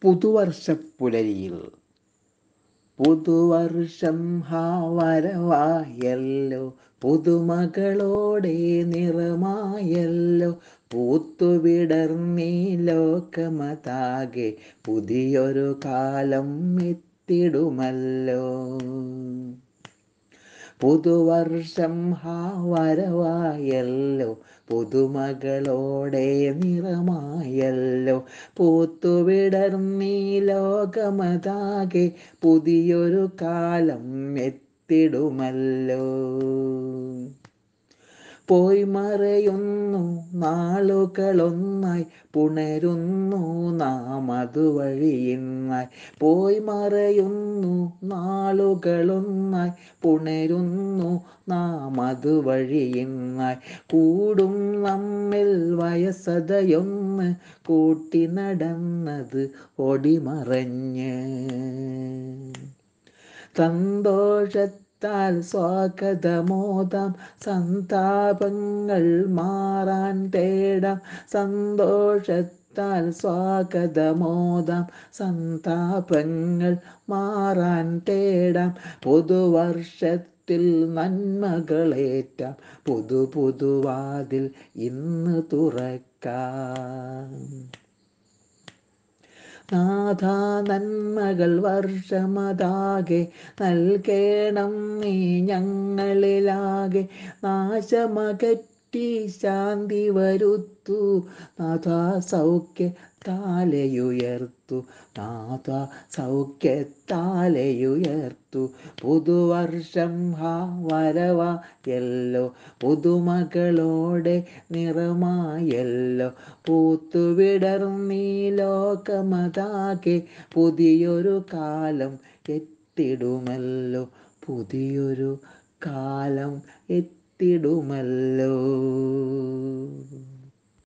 പുതുവർഷപ്പുലരിയിൽ പുതുവർഷം ഹാ വരവായല്ലോ പുതുമകളോടെ നിറമായല്ലോ പൂത്തുവിടർന്നീ ലോകമതാകെ പുതിയൊരു കാലം എത്തിടുമല്ലോ പുതുവർഷം ഹാ വരവായല്ലോ പുതുമകളോടെ നിറമായല്ലോ പൂത്തുവിടർന്നീ ലോകമതാകെ പുതിയൊരു കാലം എത്തിടുമല്ലോ പോയി മറയുന്നു നാളുകളൊന്നായി പുണരുന്നു നാം അതുവഴിയിന്നായി പോയി മറയുന്നു നാളുകളൊന്നായി പുണരുന്നു നാം അതുവഴിയിന്നായി കൂടും നമ്മിൽ വയസ്സതയൊന്ന് കൂട്ടി നടന്നത് ഒടിമറഞ്ഞ് സന്തോഷത്തെ ത്താൽ സ്വാഗതമോദാം സന്താപങ്ങൾ മാറാൻ തേടാം സന്തോഷത്താൽ സ്വാഗതമോദാം സന്താപങ്ങൾ മാറാൻ തേടാം പുതുവർഷത്തിൽ നന്മകളേറ്റാം പുതു പുതുവാതിൽ ഇന്ന് തുറക്കാം നാഥ നന്മകൾ വർഷമതാകെ നൽകേണം നീ ഞങ്ങളിലാകെ നാശമകറ്റി ശാന്തി വരുത്തു നാഥ സൗഖ്യ താലയുയർത്തു നാഥ സൗഖ്യത്താലയുയർത്തു പുതുവർഷം ഹാ വരവായല്ലോ പുതുമകളോടെ നിറമായല്ലോ പൂത്തുവിടർന്നീ ലോകമതാകെ പുതിയൊരു കാലം എത്തിടുമല്ലോ പുതിയൊരു കാലം എത്തിടുമല്ലോ